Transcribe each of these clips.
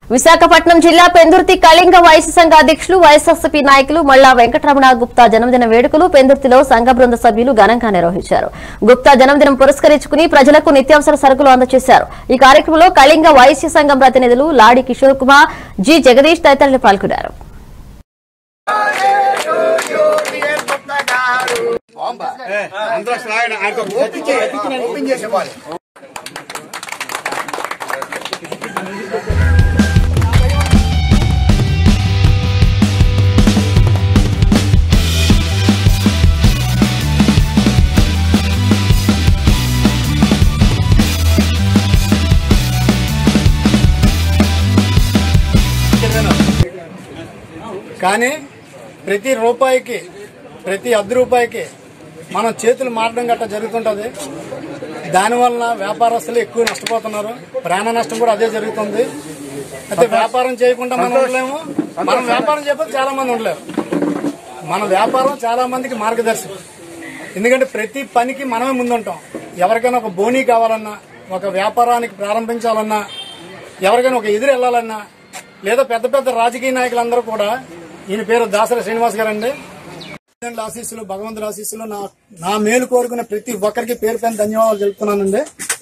విశాఖపట్నం జిల్లా పెందుర్తి కళింగ వైశ్య సంఘ అధ్యక్షులు వైఎస్ఆర్సీపీ నాయకులు మల్లా వెంకటరమణ గుప్తా జన్మదిన వేడుకలు పెందుర్తిలో సంఘ బృంద సభ్యులు ఘనంగా నిర్వహించారు గుప్తా జన్మదినం పురస్కరించుకుని ప్రజలకు నిత్యావసర సరుకులు అందజేశారు ఈ కార్యక్రమంలో కళింగ వైశ్య సంఘం ప్రతినిధులు లాడి కిషోర్ కుమార్ జి జగదీష్ తదితరులు పాల్గొన్నారు అందరూ స్లాగ్ ఆయనకు ఓపెన్ చేయాలి ఓపెన్ చేసి ఇవ్వాలి కానీ ప్రతి రూపాయికి ప్రతి అర్ధ రూపాయికి మనం చేతులు మారడం గట్రా జరుగుతుంటది దానివల్ల వ్యాపారస్తులు ఎక్కువ నష్టపోతున్నారు ప్రాణ నష్టం కూడా అదే జరుగుతుంది అయితే వ్యాపారం చేయకుండా మనం ఉండలేము మనం వ్యాపారం చేయకపోతే చాలా మంది ఉండలేరు మన వ్యాపారం చాలా మందికి మార్గదర్శకం ఎందుకంటే ప్రతి పనికి మనమే ముందుంటాం ఎవరికైనా ఒక బోనీ కావాలన్నా ఒక వ్యాపారానికి ప్రారంభించాలన్నా ఎవరికైనా ఒక ఎదురు వెళ్ళాలన్నా లేదా పెద్ద పెద్ద రాజకీయ నాయకులందరూ కూడా ఈయన పేరు దాసరి శ్రీనివాస్ గారు అండి తల్లిదండ్రుల ఆశీస్సులు భగవంతుడి ఆశీస్సులు నా నా మేలు కోరుకున్న ప్రతి ఒక్కరికి పేరు పైన ధన్యవాదాలు తెలుపుతున్నానండి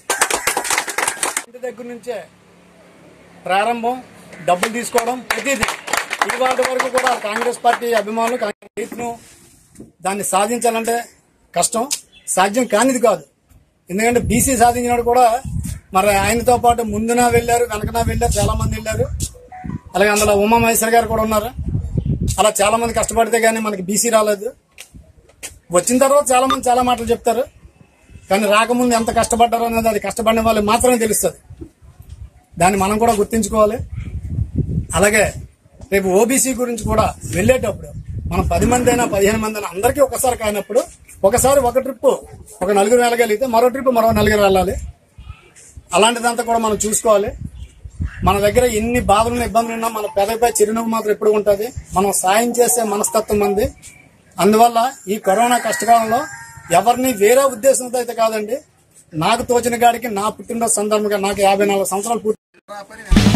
ఇంటి దగ్గర నుంచే ప్రారంభం డబ్బులు తీసుకోవడం ప్రతిదీ ఈ వాటి వరకు కూడా కాంగ్రెస్ పార్టీ అభిమానులు కాంగ్రెస్ రైతును దాన్ని సాధించాలంటే కష్టం సాధ్యం కానిది కాదు ఎందుకంటే బీసీ సాధించినాడు కూడా మరి ఆయనతో పాటు ముందున వెళ్ళారు వెనకన వెళ్ళారు చాలా మంది వెళ్ళారు అలాగే అందులో ఉమా మహేశ్వర్ గారు కూడా ఉన్నారు అలా చాలా మంది కష్టపడితే గానీ మనకి బీసీ రాలేదు వచ్చిన తర్వాత చాలా మంది చాలా మాటలు చెప్తారు కానీ రాకముందు ఎంత కష్టపడ్డారో అనేది అది కష్టపడిన వాళ్ళు మాత్రమే తెలుస్తుంది దాన్ని మనం కూడా గుర్తించుకోవాలి అలాగే రేపు ఓబీసీ గురించి కూడా వెళ్ళేటప్పుడు మనం పది మంది అయినా పదిహేను మంది అయినా అందరికీ ఒకసారి కానప్పుడు ఒకసారి ఒక ట్రిప్ ఒక నలుగురు వెళ్ళగలిగితే మరో ట్రిప్ మరో నలుగురు వెళ్ళాలి అలాంటిదంతా కూడా మనం చూసుకోవాలి మన దగ్గర ఎన్ని బాధలు ఇబ్బందులు ఉన్నా మన పెదపై చిరునవ్వు మాత్రం ఎప్పుడు ఉంటుంది మనం సాయం చేసే మనస్తత్వం మంది అందువల్ల ఈ కరోనా కష్టకాలంలో ఎవరిని వేరే ఉద్దేశంతో అయితే కాదండి నాకు తోచిన గాడికి నా పుట్టినరోజు సందర్భంగా నాకు యాభై నాలుగు సంవత్సరాలు పూర్తి